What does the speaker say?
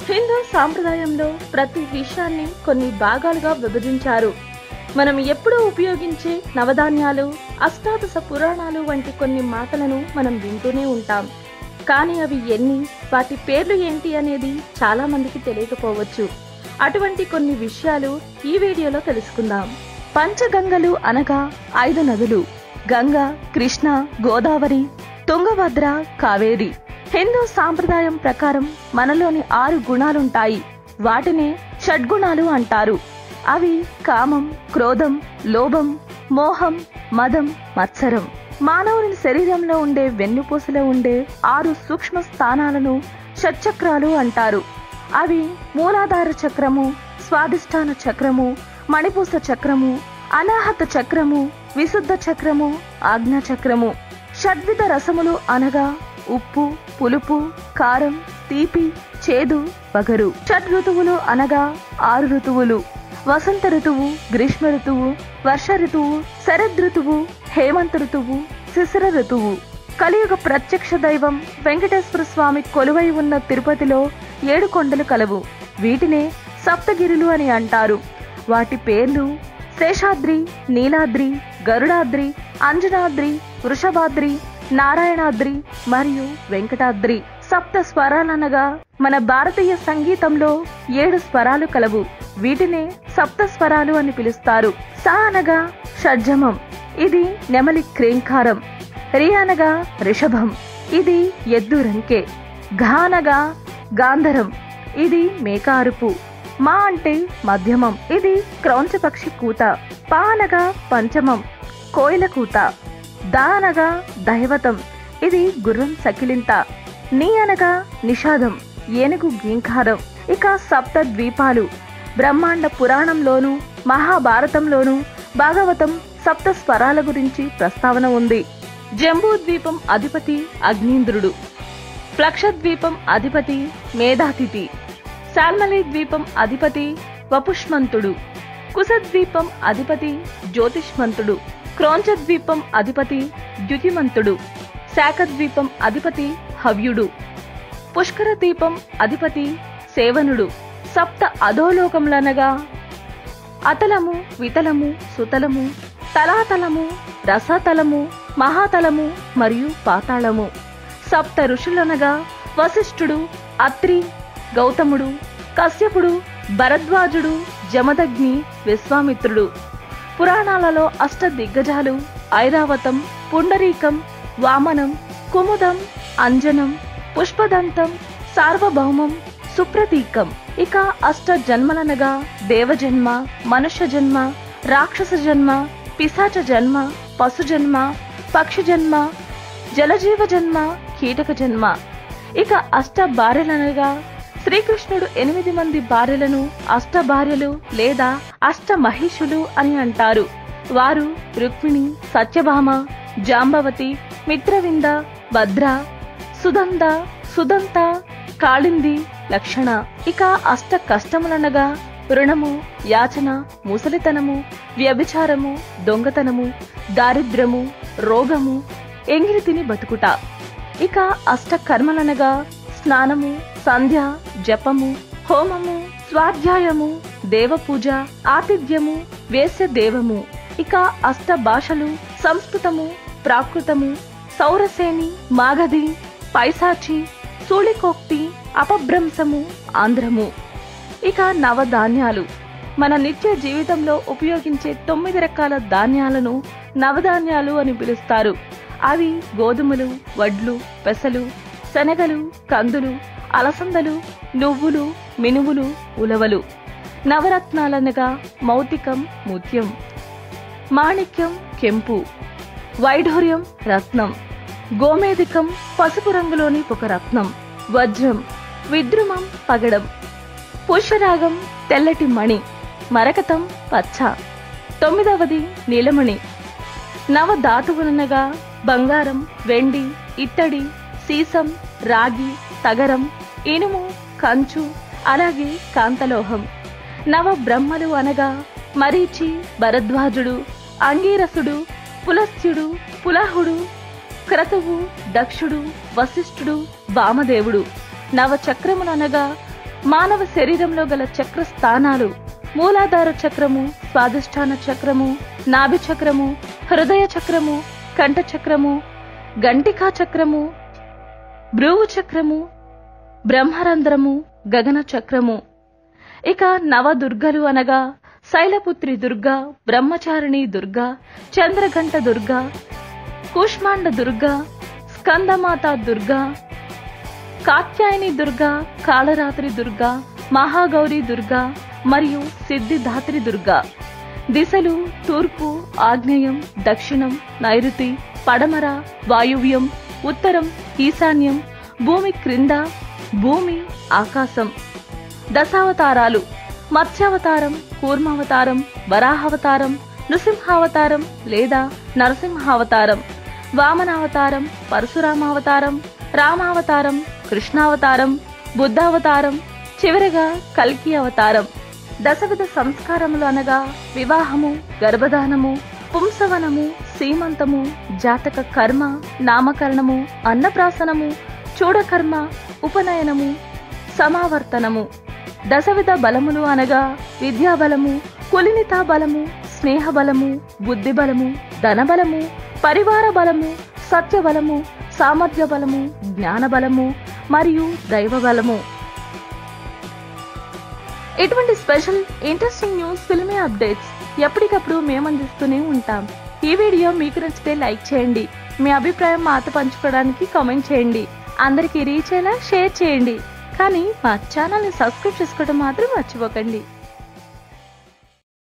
హిందూ సాంప్రదాయంలో ప్రతి విషయాన్ని కొన్ని భాగాలుగా విభజించారు మనం ఎప్పుడూ ఉపయోగించే నవధాన్యాలు అష్టాదశ పురాణాలు వంటి కొన్ని మాటలను మనం వింటూనే ఉంటాం కానీ అవి ఎన్ని వాటి పేర్లు ఏంటి అనేది చాలా మందికి తెలియకపోవచ్చు అటువంటి కొన్ని విషయాలు ఈ వీడియోలో తెలుసుకుందాం పంచగంగలు అనగా ఐదు నదులు గంగ కృష్ణ గోదావరి తుంగభద్ర కావేరి హిందూ సాంప్రదాయం ప్రకారం మనలోని ఆరు గుణాలుంటాయి వాటినే షడ్గుణాలు అంటారు అవి కామం క్రోధం లోభం మోహం మదం మత్సరం మానవుని శరీరంలో ఉండే వెన్నుపూసలో ఉండే ఆరు సూక్ష్మ స్థానాలను షట్చక్రాలు అంటారు అవి మూలాధార చక్రము స్వాదిష్టాన చక్రము మణిపూస చక్రము అనాహత చక్రము విశుద్ధ చక్రము ఆజ్ఞా చక్రము షడ్విధ రసములు అనగా ఉప్పు పులుపు కారం తీపి చేదు వగరు షడ్ ఋతువులు అనగా ఆరు ఋతువులు వసంత ఋతువు గ్రీష్మ ఋతువు వర్ష ఋతువు శరద్ ఋతువు హేమంత ఋతువు శిశిర ఋతువు కలియుగ ప్రత్యక్ష దైవం వెంకటేశ్వర స్వామి కొలువై ఉన్న తిరుపతిలో ఏడు కొండలు కలవు వీటినే సప్తగిరులు అని అంటారు వాటి పేర్లు శేషాద్రి నీలాద్రి గరుడాద్రి అంజనాద్రి వృషభాద్రి నారాయణాద్రి మరియు వెంకటాద్రి సప్త స్వరాలనగా మన భారతీయ సంగీతంలో ఏడు స్వరాలు కలవు వీటినే సప్త స్వరాలు అని పిలుస్తారు సా అనగా షడ్జమం ఇది నెమలి క్రేంకారం రి అనగా రిషభం ఇది ఎద్దు రంకే ఘా అనగా గాంధరం ఇది మేక అరుపు మా అంటే మధ్యమం ఇది క్రౌంచ పక్షి కూత పా అనగా పంచమం కోయిల కూత దా అనగా దైవతం ఇది గుర్రం సకిలింత నీ అనగా నిషాదం ఏనుగు గీంకారం ఇక సప్త ద్వీపాలు బ్రహ్మాండ పురాణంలోను మహాభారతంలోను భాగవతం సప్త స్వరాల గురించి ప్రస్తావన ఉంది జంబూ ద్వీపం అధిపతి అగ్నీంద్రుడు ప్లక్షద్వీపం అధిపతి మేధాతిథి శాల్మలి ద్వీపం అధిపతి వపుష్మంతుడు కుశద్వీపం అధిపతి జ్యోతిష్మంతుడు క్రోంచ ద్వీపం అధిపతి ద్యుతిమంతుడు శాఖద్వీపం అధిపతి హవ్యుడు పుష్కర ద్వీపం అధిపతి సేవనుడు సప్త అధోలోకములనగా అతలము వితలము సుతలము తలాతలము రసతలము మహాతలము మరియు పాతాళము సప్త ఋషులనగా వశిష్ఠుడు అత్రి గౌతముడు కశ్యపుడు భరద్వాజుడు జమదగ్ని విశ్వామిత్రుడు పురాణాలలో అష్ట దిగ్గజాలు ఐరావతం పుండరీకం వామనం కుముదం అంజనం పుష్పదంతం సార్వభౌమం సుప్రతీకం ఇక అష్ట జన్మలనగా దేవజన్మ మనుష్య జన్మ రాక్షస జన్మ పిశాచ జన్మ పశు జన్మ పక్షి జన్మ జలజీవ జన్మ కీటక జన్మ ఇక అష్ట భార్యలనగా శ్రీకృష్ణుడు ఎనిమిది మంది భార్యలను అష్ట భార్యలు లేదా అష్ట మహిషులు అని అంటారు వారు రుక్మిణి సత్యభామ జాంబవతి మిత్రవింద భద్ర సుదంద సుదంత కాళింది లక్షణ ఇక అష్ట కష్టములనగా రుణము యాచన ముసలితనము వ్యభిచారము దొంగతనము దారిద్ర్యము రోగము ఎంగిలి తిని బతుకుట ఇక అష్ట కర్మలనగా స్నానము సంధ్య జపము హోమము స్వాధ్యాయము దేవపూజ ఆతిథ్యము వేశ్య దేవము ఇక అష్ట భాషలు సంస్కృతము ప్రాకృతము సౌరసేని మాగధి పైసాచి సూళికోక్తి అపభ్రంశము ఆంధ్రము ఇక నవధాన్యాలు మన నిత్య జీవితంలో ఉపయోగించే తొమ్మిది రకాల ధాన్యాలను నవధాన్యాలు అని పిలుస్తారు అవి గోధుమలు వడ్లు పెసలు శనగలు కందులు అలసందలు నువ్వులు మినువులు ఉలవలు నవరత్నాలనగా మౌతికం ముత్యం మాణిక్యం కెంపు వైఢూర్యం రత్నం గోమేధికం పసుపు రంగులోని ఒక రత్నం వజ్రం విద్రుమం పగడం పుష్యరాగం తెల్లటి మణి మరకతం పచ్చ తొమ్మిదవది నీలమణి నవ ధాతువులనగా బంగారం వెండి ఇత్తడి సీసం రాగి తగరం ఇనుము కంచు అలాగే కాంతలోహం నవ బ్రహ్మలు అనగా మరీచి భరద్వాజుడు అంగీరసుడు పులస్త్యుడు పులహుడు క్రతువు దక్షుడు వశిష్ఠుడు వామదేవుడు నవ చక్రములనగా మానవ శరీరంలో గల చక్ర స్థానాలు మూలాధార చక్రము స్వాదిష్టాన చక్రము నాభి చక్రము హృదయ చక్రము కంఠ చక్రము గంటికా చక్రము భ్రువు చక్రము బ్రహ్మరంధ్రము గగన చక్రము ఇక నవదుర్గలు అనగా శైలపుత్రి దుర్గా బ్రహ్మచారిణి దుర్గా చంద్రఘంట దుర్గా కూష్మాండ దుర్గా స్కందమాత దుర్గా కాత్యాయని దుర్గా కాళరాత్రి దుర్గా మహాగౌరి దుర్గా మరియు సిద్ధిదాత్రి దుర్గా దిశలు తూర్పు ఆగ్నేయం దక్షిణం నైరుతి పడమర వాయువ్యం ఉత్తరం ఈశాన్యం భూమి క్రింద భూమి ఆకాశం దశావతారాలు మత్స్యావతారం కూర్మావతారం వరాహావతారం నృసింహావతారం లేదా నరసింహావతారం వామనావతారం పరశురామావతారం రామావతారం కృష్ణావతారం బుద్ధావతారం చివరగా కల్కి అవతారం దశవిధ సంస్కారములు అనగా వివాహము గర్భధానము పుంసవనము సీమంతము జాతక కర్మ నామకరణము అన్నప్రాసనము చూడకర్మ ఉపనయనము సమావర్తనము దశవిధ బలములు అనగా విద్యాబలము కులినితా బలము స్నేహ బలము బుద్ధి బలము ధనబలము పరివార బలము సత్య బలము సామర్థ్య బలము జ్ఞాన బలము మరియు దైవ బలము ఇటువంటి special interesting news filmy updates ఎప్పటికప్పుడు మేము అందిస్తూనే ఉంటాం ఈ వీడియో మీకు నచ్చితే లైక్ చేయండి మీ అభిప్రాయం మాతో పంచుకోవడానికి కామెంట్ చేయండి అందరికీ రీచ్ అయ్యేలా షేర్ చేయండి కానీ మా ఛానల్ని సబ్స్క్రైబ్ చేసుకోవడం మాత్రం మర్చిపోకండి